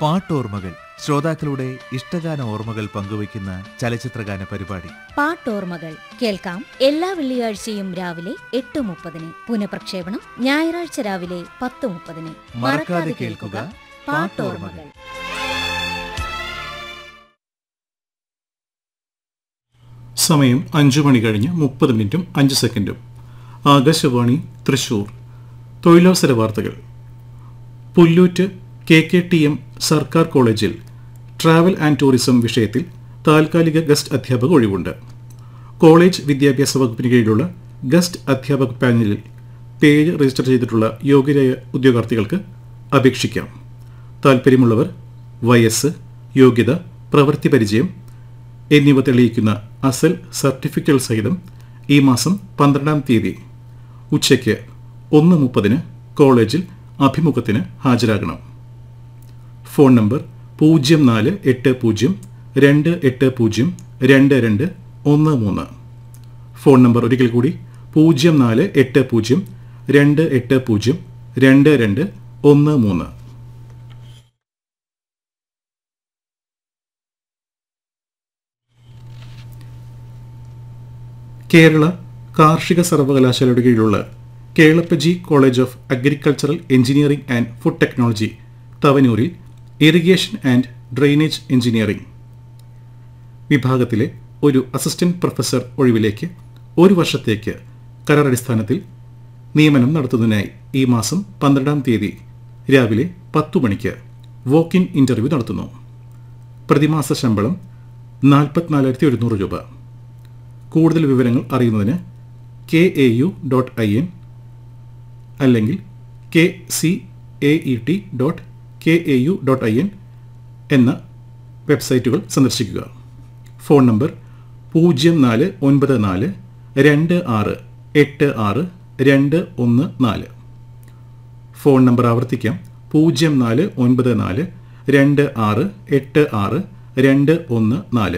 പാട്ടോർമ്മകൾ ശ്രോതാക്കളുടെ ഇഷ്ടഗാന ഓർമ്മകൾ പങ്കുവയ്ക്കുന്ന ചലച്ചിത്രഗാന പരിപാടി പാട്ടോർമ്മകൾ കേൾക്കാം എല്ലാ വെള്ളിയാഴ്ചയും രാവിലെ എട്ട് മുപ്പതിന് പുനഃപ്രക്ഷേപണം ഞായറാഴ്ച രാവിലെ പത്ത് മുപ്പതിന് മറക്കാതെ കേൾക്കുക പാട്ടോർമ്മകൾ സമയം അഞ്ചു മണി കഴിഞ്ഞ് മുപ്പത് മിനിറ്റും അഞ്ച് സെക്കൻഡും ആകാശവാണി തൃശൂർ തൊഴിലവസര വാർത്തകൾ Pulloot K K T M സർക്കാർ കോളേജിൽ ട്രാവൽ ആൻഡ് ടൂറിസം വിഷയത്തിൽ താൽക്കാലിക ഗസ്റ്റ് അധ്യാപക ഒഴിവുണ്ട് കോളേജ് വിദ്യാഭ്യാസ വകുപ്പിന് കീഴിലുള്ള ഗസ്റ്റ് അധ്യാപക പാനലിൽ പേര് രജിസ്റ്റർ ചെയ്തിട്ടുള്ള യോഗ്യരായ ഉദ്യോഗാർത്ഥികൾക്ക് അപേക്ഷിക്കാം താൽപ്പര്യമുള്ളവർ വയസ്സ് യോഗ്യത പ്രവൃത്തി പരിചയം എന്നിവ തെളിയിക്കുന്ന അസൽ സർട്ടിഫിക്കറ്റുകൾ സഹിതം ഈ മാസം പന്ത്രണ്ടാം തീയതി ഉച്ചയ്ക്ക് ഒന്ന് മുപ്പതിന് കോളേജിൽ അഭിമുഖത്തിന് ഹാജരാകണം ഫോൺ നമ്പർ പൂജ്യം നാല് എട്ട് പൂജ്യം രണ്ട് എട്ട് പൂജ്യം രണ്ട് രണ്ട് ഒന്ന് മൂന്ന് ഫോൺ നമ്പർ ഒരിക്കൽ കൂടി പൂജ്യം നാല് എട്ട് പൂജ്യം രണ്ട് എട്ട് പൂജ്യം രണ്ട് രണ്ട് ഒന്ന് മൂന്ന് കേരള കാർഷിക സർവകലാശാലയുടെ കീഴിലുള്ള Kelappaji college of agricultural engineering and food technology തവനൂരിൽ ഇറിഗേഷൻ ആൻഡ് ഡ്രെയിനേജ് എഞ്ചിനീയറിംഗ് വിഭാഗത്തിലെ ഒരു അസിസ്റ്റന്റ് പ്രൊഫസർ ഒഴിവിലേക്ക് ഒരു വർഷത്തേക്ക് കരാർ അടിസ്ഥാനത്തിൽ നിയമനം നടത്തുന്നതിനായി ഈ മാസം പന്ത്രണ്ടാം തീയതി രാവിലെ പത്തു മണിക്ക് വോക്ക് ഇൻ ഇന്റർവ്യൂ നടത്തുന്നു പ്രതിമാസ ശമ്പളം നാൽപ്പത്തിനാലായിരത്തി ഒരുന്നൂറ് രൂപ കൂടുതൽ വിവരങ്ങൾ അറിയുന്നതിന് K A U dot I N അല്ലെങ്കിൽ K C A E T dot K A U dot I N എന്ന വെബ്സൈറ്റുകൾ സന്ദർശിക്കുക ഫോൺ നമ്പർ പൂജ്യം നാല് ഒൻപത് നാല് രണ്ട് ആറ് എട്ട് ആറ് രണ്ട് ഒന്ന് നാല് ഫോൺ നമ്പർ ആവർത്തിക്കാം പൂജ്യം നാല് ഒൻപത് നാല് രണ്ട് ആറ് എട്ട് ആറ് രണ്ട് ഒന്ന് നാല്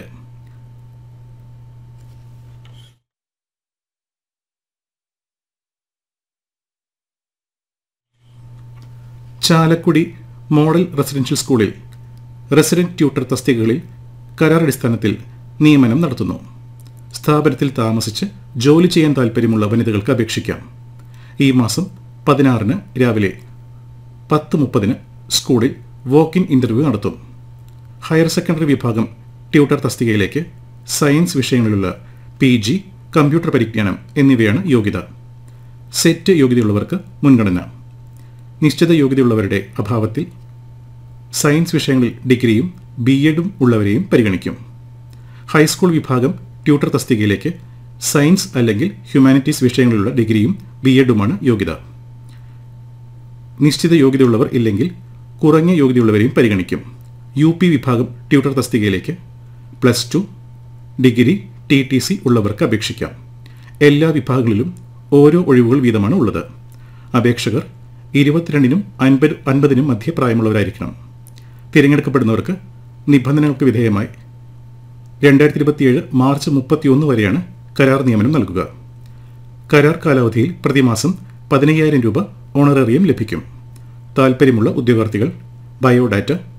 ചാലക്കുടി മോഡൽ റെസിഡൻഷ്യൽ സ്കൂളിൽ റെസിഡന്റ് ട്യൂട്ടർ തസ്തികകളിൽ കരാർ അടിസ്ഥാനത്തിൽ നിയമനം നടത്തുന്നു സ്ഥാപനത്തിൽ താമസിച്ച് ജോലി ചെയ്യാൻ താൽപ്പര്യമുള്ള വനിതകൾക്ക് അപേക്ഷിക്കാം ഈ മാസം പതിനാറിന് രാവിലെ പത്ത് മുപ്പതിന് സ്കൂളിൽ വോക്ക് ഇൻ ഇന്റർവ്യൂ നടത്തും ഹയർ സെക്കൻഡറി വിഭാഗം ട്യൂട്ടർ തസ്തികയിലേക്ക് സയൻസ് വിഷയങ്ങളിലുള്ള പി ജി കമ്പ്യൂട്ടർ പരിജ്ഞാനം എന്നിവയാണ് യോഗ്യത സെറ്റ് യോഗ്യതയുള്ളവർക്ക് മുൻഗണന നിശ്ചിത യോഗ്യതയുള്ളവരുടെ അഭാവത്തിൽ സയൻസ് വിഷയങ്ങളിൽ ഡിഗ്രിയും ബി എഡും ഉള്ളവരെയും പരിഗണിക്കും ഹൈസ്കൂൾ വിഭാഗം ട്യൂട്ടർ തസ്തികയിലേക്ക് സയൻസ് അല്ലെങ്കിൽ ഹ്യൂമാനിറ്റീസ് വിഷയങ്ങളിലുള്ള ഡിഗ്രിയും ബി എഡുമാണ് യോഗ്യത നിശ്ചിത യോഗ്യതയുള്ളവർ ഇല്ലെങ്കിൽ കുറഞ്ഞ യോഗ്യതയുള്ളവരെയും പരിഗണിക്കും യു പി വിഭാഗം ട്യൂട്ടർ തസ്തികയിലേക്ക് plus two degree T T C ഉള്ളവർക്ക് അപേക്ഷിക്കാം എല്ലാ വിഭാഗങ്ങളിലും ഓരോ ഒഴിവുകൾ വീതമാണ് ഉള്ളത് അപേക്ഷകർ ഇരുപത്തിരണ്ടിനും അൻപത് അൻപതിനും മധ്യ പ്രായമുള്ളവരായിരിക്കണം തിരഞ്ഞെടുക്കപ്പെടുന്നവർക്ക് നിബന്ധനകൾക്ക് വിധേയമായി രണ്ടായിരത്തി ഇരുപത്തിയേഴ് മാർച്ച് മുപ്പത്തിയൊന്ന് വരെയാണ് കരാർ നിയമനം നൽകുക കരാർ കാലാവധിയിൽ പ്രതിമാസം പതിനയ്യായിരം രൂപ ഓണറേറിയം ലഭിക്കും താൽപ്പര്യമുള്ള ഉദ്യോഗാർത്ഥികൾ ബയോഡാറ്റ